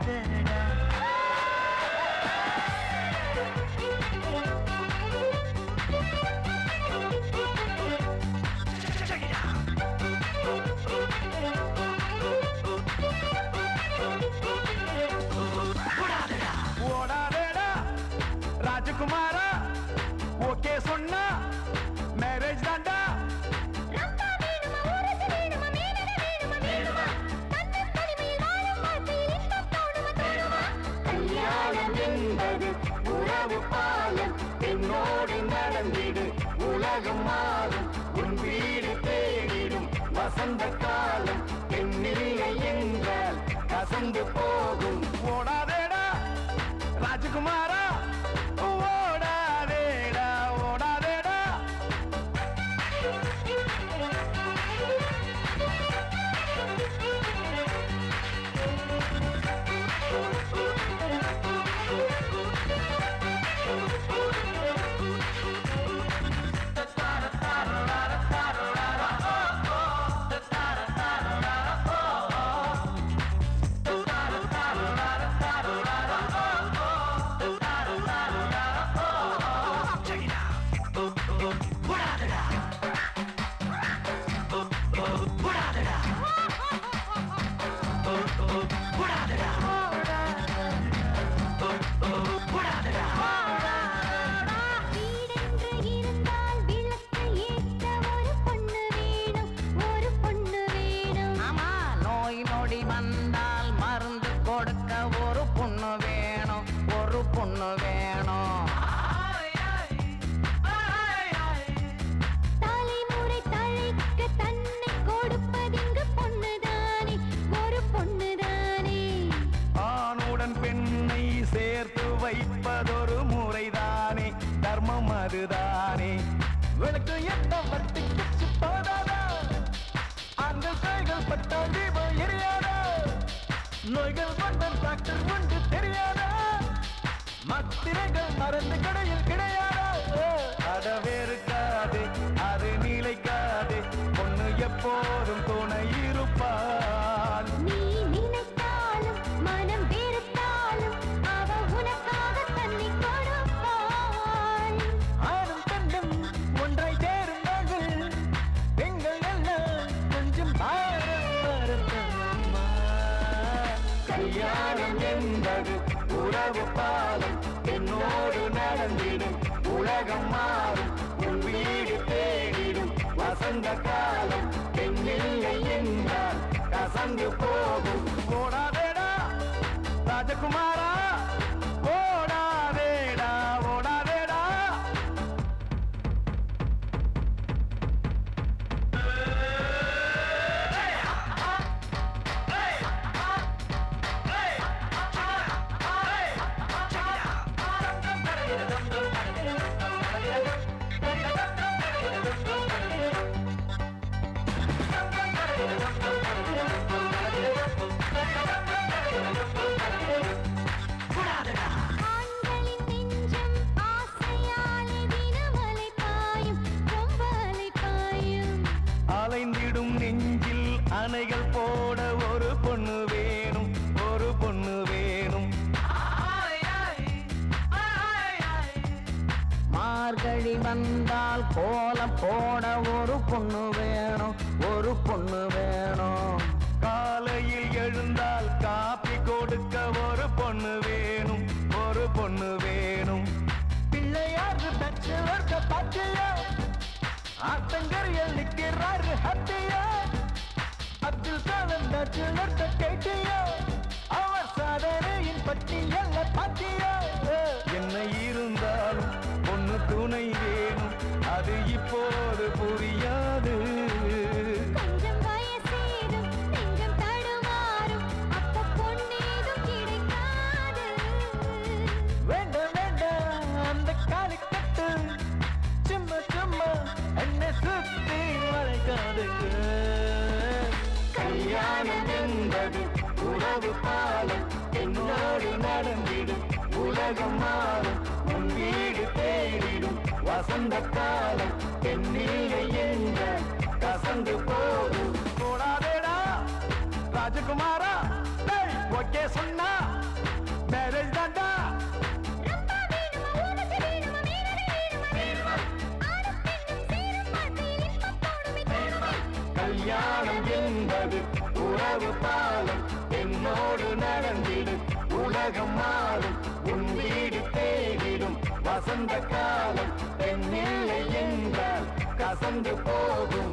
ஓடாதடா ஓடாதடா ராஜகுமாரா okay சொன்னா marriage தாண்டா கல்யாணம் என்பது உறவு பாலம் என்னோடு நடந்திடு உலகம் மாறும் உன் வீடு தேடிடும் வசந்த காலம் பெண்ணில்லை என்றால் கசந்து போகும் ஓடாதேடா ராஜகுமாரா ஓடாதேடா ஓடாதேடா வீடென்று இருந்தால் விளக்கு ஏற்ற ஒரு பொண்ணு வேணும் ஒரு பொண்ணு வேணும் ஆமா நோய் நொடி வந்தால் மருந்து கொடுக்க ஒரு பொண்ணு வேணும் ஒரு பொண்ணு வேணும் தலைமுறை தழைக்க தன்னை கொடுப்பதிங்கு பொண்ணுதானே ஒரு பொண்ணுதானே ஆணுடன் பெண்ணை சேர்த்து வைப்பதொரு முறைதானே தர்மம் அதுதானே விளக்கு எட்ட வட்டி கிச்சு போதாதா அந்த கைகள் பட்டால் தீபம் எரியாதா நோய்கள் கொண்ட டாக்டர் உண்டு தெரியாதா மத்திரைகள் மருந்து கடையில் கிடையாதா அடவேறுக்காது அது நிலைக்காது பொண்ணு எப்போதும் துணை இருப்பாள் நீ நினைத்தாலும் மனம் வெறுத்தாலும் அவ உனக்காக தன்னை கொடுப்பாள் ஆணும் பெண்ணும் ஒன்றாய் சேருந்தார்கள் பெண்கள் எல்லாம் கொஞ்சம் பாரம்பரியமா. கல்யாணம் என்பது உறவு பாலம் என்னோடு நடந்திடும் உலகம் மாறும் உன் வீடு தேடிடும் வசந்த காலம் பெண்ணில்லை என்றால் கசந்து போகும் ஓடாதேடா ராஜகுமாரா ஓடாதேடா ஓடாதேடா ஆண்களின் நெஞ்சம் ஆசையாலே தினமலை பாயும் ரொம்ப அலை பாயும் அலைந்திடும் நெஞ்சில் அணைகள் போட ஒரு பொண்ணு வேணும் ஒரு பொண்ணு வேணும் மார்கழி வந்தால் கோலம் போட ஒரு பொண்ணு வேணும் ஒரு பொண்ணு வேணும் காலையில் எழுந்தால் காப்பி கொடுக்க ஒரு பொண்ணு வேணும் ஒரு பொண்ணு வேணும் பிள்ளையார் பேச்சுலர்க்க பாத்தியா ஆத்தங்கரையில் நிற்கிறாரு ஹத்தியா அப்துல் கலாம் பேச்சுலர்க்க கேட்டியா அவர் சாதனையின் பட்டியல்ல பாத்தியா என்ன இருந்தாலும் பொண்ணு துணை வேணும் அது இப்போது புரியாது கொஞ்சம் வயசேறும் நெஞ்சம் தடுமாறும் அப்ப பொன்னேதும் கிடைக்காது வேண்டாம் வேண்டாம் அந்த காலி கட்டு சும்மா சும்மா என்னை சுத்தி வளைக்காதுக்கு கல்யாணம் என்பது உறவு பாலம் என்னோடு நடந்திடும் உலகம் மாறும் உன் வீடு தேடிடும் வசந்த காலம் பெண்ணில்லை என்ற கசந்து போகும் போடாதேடா ராஜகுமாரா ஓகே சொன்னா கல்யாணம் என்பது உறவு பாலம் என்னோடு நடந்திடு உலகம் மாறும் உன் வீடு தேடிடும் வசந்த காலம் பெண்ணில்லை என்றால் கசந்து போகும்